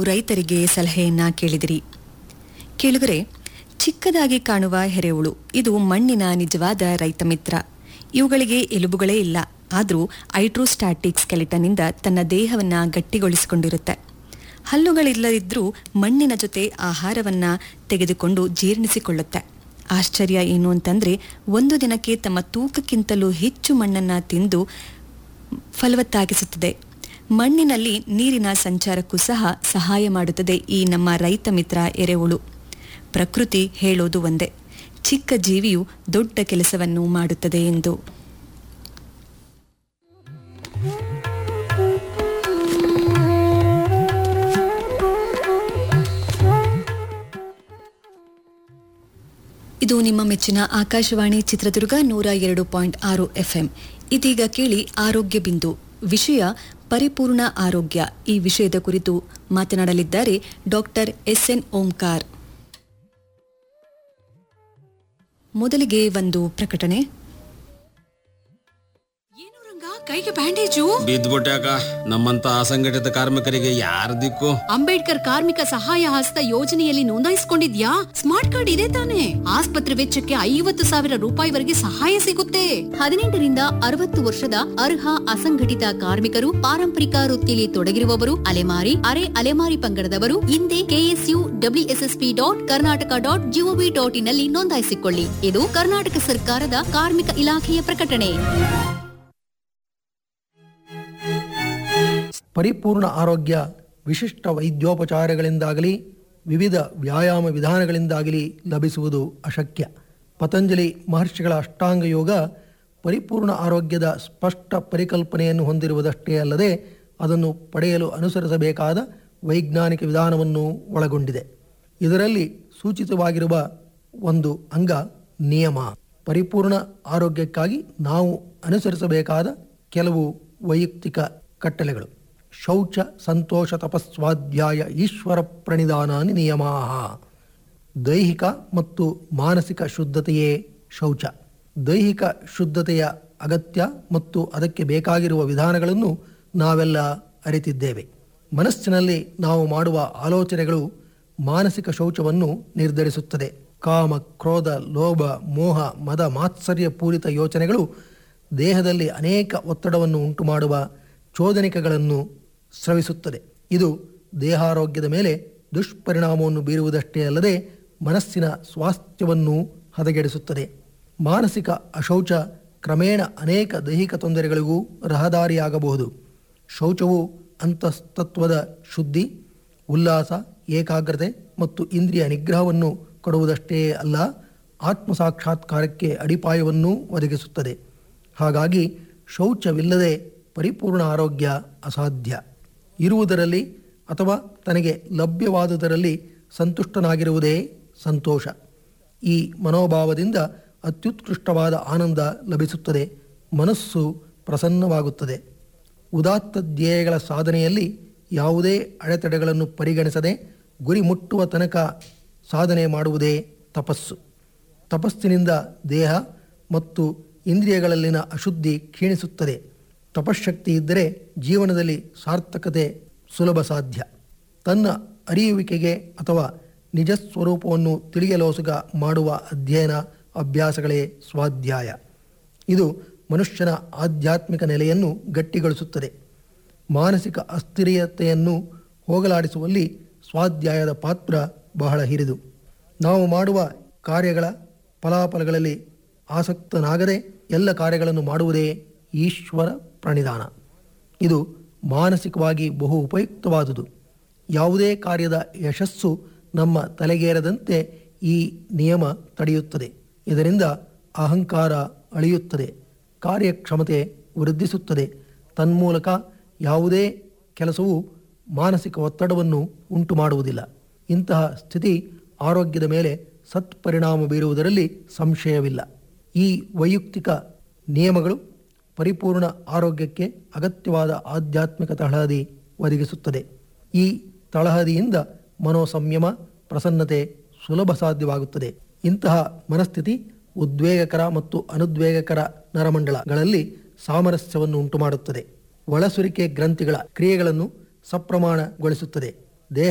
ರೈತರಿಗೆ ಸಲಹೆಯನ್ನ ಕೇಳಿದಿರಿ ಕೇಳುಗರೆ ಚಿಕ್ಕದಾಗಿ ಕಾಣುವ ಎರೆಹುಳು ಇದು ಮಣ್ಣಿನ ನಿಜವಾದ ರೈತ ಮಿತ್ರ ಇವುಗಳಿಗೆ ಎಲುಬುಗಳೇ ಇಲ್ಲ ಆದರೂ ಐಟ್ರೋಸ್ಟ್ಯಾಟಿಕ್ ಸ್ಕೆಲಿಟನ್ನಿಂದ ತನ್ನ ದೇಹವನ್ನ ಗಟ್ಟಿಗೊಳಿಸಿಕೊಂಡಿರುತ್ತೆ ಹಲ್ಲುಗಳಿಲ್ಲದಿದ್ರೂ ಮಣ್ಣಿನ ಜೊತೆ ಆಹಾರವನ್ನ ತೆಗೆದುಕೊಂಡು ಜೀರ್ಣಿಸಿಕೊಳ್ಳುತ್ತೆ ಆಶ್ಚರ್ಯ ಏನು ಅಂತಂದ್ರೆ ಒಂದು ದಿನಕ್ಕೆ ತಮ್ಮ ತೂಕಕ್ಕಿಂತಲೂ ಹೆಚ್ಚು ಮಣ್ಣನ್ನ ತಿಂದು ಫಲವತ್ತಾಗಿಸುತ್ತದೆ ಮಣ್ಣಿನಲ್ಲಿ ನೀರಿನ ಸಂಚಾರಕ್ಕೂ ಸಹ ಸಹಾಯ ಮಾಡುತ್ತದೆ ಈ ನಮ್ಮ ರೈತ ಮಿತ್ರ ಎರೆಹುಳು ಪ್ರಕೃತಿ ಹೇಳೋದು ಒಂದೇ ಚಿಕ್ಕ ಜೀವಿಯು ದೊಡ್ಡ ಕೆಲಸವನ್ನು ಮಾಡುತ್ತದೆ ಎಂದು ಇದು ನಿಮ್ಮ ಮೆಚ್ಚಿನ ಆಕಾಶವಾಣಿ ಚಿತ್ರದುರ್ಗ ನೂರ ಎರಡು ಪಾಯಿಂಟ್ ಆರು ಎಫ್ಎಂ ಇದೀಗ ಕೇಳಿ ಆರೋಗ್ಯ ಬಿಂದು ವಿಷಯ ಪರಿಪೂರ್ಣ ಆರೋಗ್ಯ ಈ ವಿಷಯದ ಕುರಿತು ಮಾತನಾಡಲಿದ್ದಾರೆ ಡಾಕ್ಟರ್ ಎಸ್ಎನ್ ಓಂಕಾರ್ ಮೊದಲಿಗೆ ಒಂದು ಪ್ರಕಟಣೆ ಏನು ರಂಗ ಕೈಗೆ ಬ್ಯಾಂಡೇಜು ಬಿದ್ದ್ಬಿಟ್ಟಾಕ ನಮ್ಮಂತ ಅಸಂಘಟಿತ ಕಾರ್ಮಿಕರಿಗೆ ಯಾರ ದಿಕ್ಕು ಅಂಬೇಡ್ಕರ್ ಕಾರ್ಮಿಕ ಸಹಾಯ ಹಸ್ತ ಯೋಜನೆಯಲ್ಲಿ ನೋಂದಾಯಿಸಿಕೊಂಡಿದ್ಯಾ ಸ್ಮಾರ್ಟ್ ಕಾರ್ಡ್ ಇದೆ ತಾನೆ ಆಸ್ಪತ್ರೆ ವೆಚ್ಚಕ್ಕೆ ಐವತ್ತು ಸಾವಿರ ರೂಪಾಯಿವರೆಗೆ ಸಹಾಯ ಸಿಗುತ್ತೆ ಹದಿನೆಂಟರಿಂದ ಅರವತ್ತು ವರ್ಷದ ಅರ್ಹ ಅಸಂಘಟಿತ ಕಾರ್ಮಿಕರು ಪಾರಂಪರಿಕ ವೃತ್ತಿಯಲ್ಲಿ ತೊಡಗಿರುವವರು ಅಲೆಮಾರಿ ಅರೆ ಅಲೆಮಾರಿ ಪಂಗಡದವರು ಹಿಂದೆ KSU WSSP dot Karnataka dot GOV dot in ನಲ್ಲಿ ನೋಂದಾಯಿಸಿಕೊಳ್ಳಿ ಇದು ಕರ್ನಾಟಕ ಸರ್ಕಾರದ ಕಾರ್ಮಿಕ ಇಲಾಖೆಯ ಪ್ರಕಟಣೆ ಪರಿಪೂರ್ಣ ಆರೋಗ್ಯ ವಿಶಿಷ್ಟ ವೈದ್ಯೋಪಚಾರಗಳಿಂದಾಗಲಿ ವಿವಿಧ ವ್ಯಾಯಾಮ ವಿಧಾನಗಳಿಂದಾಗಲಿ ಲಭಿಸುವುದು ಅಶಕ್ಯ ಪತಂಜಲಿ ಮಹರ್ಷಿಗಳ ಅಷ್ಟಾಂಗ ಯೋಗ ಪರಿಪೂರ್ಣ ಆರೋಗ್ಯದ ಸ್ಪಷ್ಟ ಪರಿಕಲ್ಪನೆಯನ್ನು ಹೊಂದಿರುವುದಷ್ಟೇ ಅಲ್ಲದೆ ಅದನ್ನು ಪಡೆಯಲು ಅನುಸರಿಸಬೇಕಾದ ವೈಜ್ಞಾನಿಕ ವಿಧಾನವನ್ನು ಒಳಗೊಂಡಿದೆ ಇದರಲ್ಲಿ ಸೂಚಿತವಾಗಿರುವ ಒಂದು ಅಂಗ ನಿಯಮ ಪರಿಪೂರ್ಣ ಆರೋಗ್ಯಕ್ಕಾಗಿ ನಾವು ಅನುಸರಿಸಬೇಕಾದ ಕೆಲವು ವೈಯಕ್ತಿಕ ಕಟ್ಟಳೆಗಳು ಶೌಚ ಸಂತೋಷ ತಪಸ್ವಾಧ್ಯಾಯ ಈಶ್ವರ ಪ್ರಣಿಧಾನಾನಿ ನಿಯಮ ದೈಹಿಕ ಮತ್ತು ಮಾನಸಿಕ ಶುದ್ಧತೆಯೇ ಶೌಚ ದೈಹಿಕ ಶುದ್ಧತೆಯ ಅಗತ್ಯ ಮತ್ತು ಅದಕ್ಕೆ ಬೇಕಾಗಿರುವ ವಿಧಾನಗಳನ್ನು ನಾವೆಲ್ಲ ಅರಿತಿದ್ದೇವೆ ಮನಸ್ಸಿನಲ್ಲಿ ನಾವು ಮಾಡುವ ಆಲೋಚನೆಗಳು ಮಾನಸಿಕ ಶೌಚವನ್ನು ನಿರ್ಧರಿಸುತ್ತದೆ ಕಾಮ ಕ್ರೋಧ ಲೋಭ ಮೋಹ ಮದ ಮಾತ್ಸರ್ಯ ಪೂರಿತ ಯೋಚನೆಗಳು ದೇಹದಲ್ಲಿ ಅನೇಕ ಒತ್ತಡವನ್ನು ಉಂಟು ಮಾಡುವ ಚೋದನಿಕಗಳನ್ನು ಸ್ರವಿಸುತ್ತದೆ ಇದು ದೇಹಾರೋಗ್ಯದ ಮೇಲೆ ದುಷ್ಪರಿಣಾಮವನ್ನು ಬೀರುವುದಷ್ಟೇ ಅಲ್ಲದೆ ಮನಸ್ಸಿನ ಸ್ವಾಸ್ಥ್ಯವನ್ನು ಹದಗೆಡಿಸುತ್ತದೆ ಮಾನಸಿಕ ಅಶೌಚ ಕ್ರಮೇಣ ಅನೇಕ ದೈಹಿಕ ತೊಂದರೆಗಳಿಗೂ ರಹದಾರಿಯಾಗಬಹುದು ಶೌಚವು ಅಂತಸ್ತತ್ವದ ಶುದ್ಧಿ ಉಲ್ಲಾಸ ಏಕಾಗ್ರತೆ ಮತ್ತು ಇಂದ್ರಿಯ ನಿಗ್ರಹವನ್ನು ಕೊಡುವುದಷ್ಟೇ ಅಲ್ಲ ಆತ್ಮ ಸಾಕ್ಷಾತ್ಕಾರಕ್ಕೆ ಅಡಿಪಾಯವನ್ನೂ ಒದಗಿಸುತ್ತದೆ ಹಾಗಾಗಿ ಶೌಚವಿಲ್ಲದೆ ಪರಿಪೂರ್ಣ ಆರೋಗ್ಯ ಅಸಾಧ್ಯ ಇರುವುದರಲ್ಲಿ ಅಥವಾ ತನಗೆ ಲಭ್ಯವಾದುದರಲ್ಲಿ ಸಂತುಷ್ಟನಾಗಿರುವುದೇ ಸಂತೋಷ ಈ ಮನೋಭಾವದಿಂದ ಅತ್ಯುತ್ಕೃಷ್ಟವಾದ ಆನಂದ ಲಭಿಸುತ್ತದೆ ಮನಸ್ಸು ಪ್ರಸನ್ನವಾಗುತ್ತದೆ ಉದಾತ್ತ ಧ್ಯೇಯಗಳ ಸಾಧನೆಯಲ್ಲಿ ಯಾವುದೇ ಅಡೆತಡೆಗಳನ್ನು ಪರಿಗಣಿಸದೆ ಗುರಿ ಮುಟ್ಟುವ ತನಕ ಸಾಧನೆ ಮಾಡುವುದೇ ತಪಸ್ಸು ತಪಸ್ಸಿನಿಂದ ದೇಹ ಮತ್ತು ಇಂದ್ರಿಯಗಳಲ್ಲಿನ ಅಶುದ್ಧಿ ಕ್ಷೀಣಿಸುತ್ತದೆ ತಪಶಕ್ತಿ ಇದ್ದರೆ ಜೀವನದಲ್ಲಿ ಸಾರ್ಥಕತೆ ಸುಲಭ ಸಾಧ್ಯ ತನ್ನ ಅರಿಯುವಿಕೆಗೆ ಅಥವಾ ನಿಜ ಸ್ವರೂಪವನ್ನು ತಿಳಿಯಲೋಸುಗ ಮಾಡುವ ಅಧ್ಯಯನ ಅಭ್ಯಾಸಗಳೇ ಸ್ವಾಧ್ಯಾಯ ಇದು ಮನುಷ್ಯನ ಆಧ್ಯಾತ್ಮಿಕ ನೆಲೆಯನ್ನು ಗಟ್ಟಿಗೊಳಿಸುತ್ತದೆ ಮಾನಸಿಕ ಅಸ್ಥಿರತೆಯನ್ನು ಹೋಗಲಾಡಿಸುವಲ್ಲಿ ಸ್ವಾಧ್ಯಾಯದ ಪಾತ್ರ ಬಹಳ ಹಿರಿದು ನಾವು ಮಾಡುವ ಕಾರ್ಯಗಳ ಫಲಾಫಲಗಳಲ್ಲಿ ಆಸಕ್ತನಾಗದೆ ಎಲ್ಲ ಕಾರ್ಯಗಳನ್ನು ಮಾಡುವುದೇ ಈಶ್ವರ ಪ್ರಣಿಧಾನ ಇದು ಮಾನಸಿಕವಾಗಿ ಬಹು ಉಪಯುಕ್ತವಾದುದು ಯಾವುದೇ ಕಾರ್ಯದ ಯಶಸ್ಸು ನಮ್ಮ ತಲೆಗೇರದಂತೆ ಈ ನಿಯಮ ತಡೆಯುತ್ತದೆ ಇದರಿಂದ ಅಹಂಕಾರ ಅಳಿಯುತ್ತದೆ ಕಾರ್ಯಕ್ಷಮತೆ ವೃದ್ಧಿಸುತ್ತದೆ ತನ್ಮೂಲಕ ಯಾವುದೇ ಕೆಲಸವು ಮಾನಸಿಕ ಒತ್ತಡವನ್ನು ಉಂಟು ಮಾಡುವುದಿಲ್ಲ ಇಂತಹ ಸ್ಥಿತಿ ಆರೋಗ್ಯದ ಮೇಲೆ ಸತ್ಪರಿಣಾಮ ಬೀರುವುದರಲ್ಲಿ ಸಂಶಯವಿಲ್ಲ ಈ ವೈಯಕ್ತಿಕ ನಿಯಮಗಳು ಪರಿಪೂರ್ಣ ಆರೋಗ್ಯಕ್ಕೆ ಅಗತ್ಯವಾದ ಆಧ್ಯಾತ್ಮಿಕ ತಳಹದಿ ಒದಗಿಸುತ್ತದೆ ಈ ತಳಹದಿಯಿಂದ ಮನೋಸಂಯಮ ಪ್ರಸನ್ನತೆ ಸುಲಭ ಸಾಧ್ಯವಾಗುತ್ತದೆ ಇಂತಹ ಮನಸ್ಥಿತಿ ಉದ್ವೇಗಕರ ಮತ್ತು ಅನುದ್ವೇಗಕರ ನರಮಂಡಲಗಳಲ್ಲಿ ಸಾಮರಸ್ಯವನ್ನು ಉಂಟುಮಾಡುತ್ತದೆ ಒಳಸುರಿಕೆ ಗ್ರಂಥಿಗಳ ಕ್ರಿಯೆಗಳನ್ನು ಸಪ್ರಮಾಣಗೊಳಿಸುತ್ತದೆ